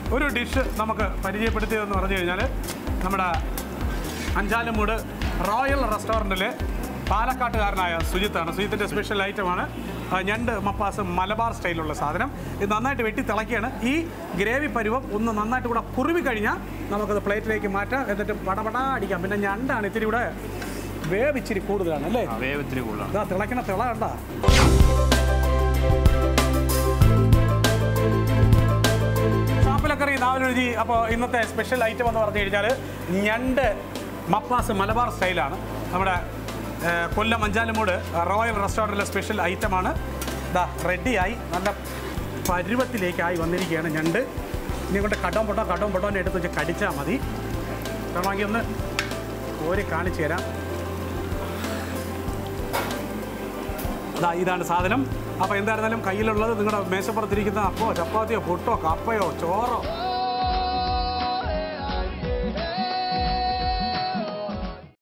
ഒരു ഡിഷ് നമുക്ക് പരിചയപ്പെടുത്തിയതെന്ന് പറഞ്ഞു കഴിഞ്ഞാൽ നമ്മുടെ അഞ്ചാലുമൂട് റോയൽ റെസ്റ്റോറൻറ്റിലെ പാലക്കാട്ടുകാരനായ സുജിത്താണ് സുജിത്തിൻ്റെ സ്പെഷ്യൽ ഐറ്റമാണ് ആ, ഞണ്ട് മപ്പാസ് മലബാർ സ്റ്റൈലുള്ള സാധനം ഇത് നന്നായിട്ട് വെട്ടി തിളക്കിയാണ് ഈ ഗ്രേവി പരുവം ഒന്ന് നന്നായിട്ട് കൂടെ കുറുവി കഴിഞ്ഞാൽ നമുക്കത് പ്ലേറ്റിലേക്ക് മാറ്റാം എന്നിട്ട് പടപടാ അടിക്കാം പിന്നെ ഞണ്ടാണ് ഇത്തിരി കൂടെ വേവിച്ചിരി കൂടുതലാണ് അല്ലേ വേവത്തിന് കൂടുതലാണ് ഇതാ തിളക്കണ തിള കണ്ട ഷാപ്പിലക്കറി നാവിലൊഴുതി അപ്പോൾ ഇന്നത്തെ സ്പെഷ്യൽ ഐറ്റം എന്ന് പറഞ്ഞു കഴിഞ്ഞാൽ ഞണ്ട് മപ്പാസ് മലബാർ സ്റ്റൈലാണ് നമ്മുടെ ഏ, കൊല്ലം അഞ്ചാലുമൂട് റോയൽ റെസ്റ്റോറൻറ്റിലെ സ്പെഷ്യൽ ഐറ്റമാണ് ഇതാ റെഡിയായി നല്ല പരുവത്തിലേക്കായി വന്നിരിക്കുകയാണ് ഞണ്ട് ഇനി കൊണ്ട് കടം പൊട്ടോ കടം പൊട്ടോ എടുത്ത് വെച്ച് കടിച്ചാൽ മതി വേണമെങ്കിൽ ഒന്ന് കോരി കാണിച്ചു തരാം അതാ ഇതാണ് സാധനം അപ്പോൾ എന്തായിരുന്നാലും കയ്യിലുള്ളത് നിങ്ങളുടെ മേശപ്പുറത്തിരിക്കുന്ന അപ്പോ ചപ്പാത്തിയോ പുട്ടോ കപ്പയോ ചോറോ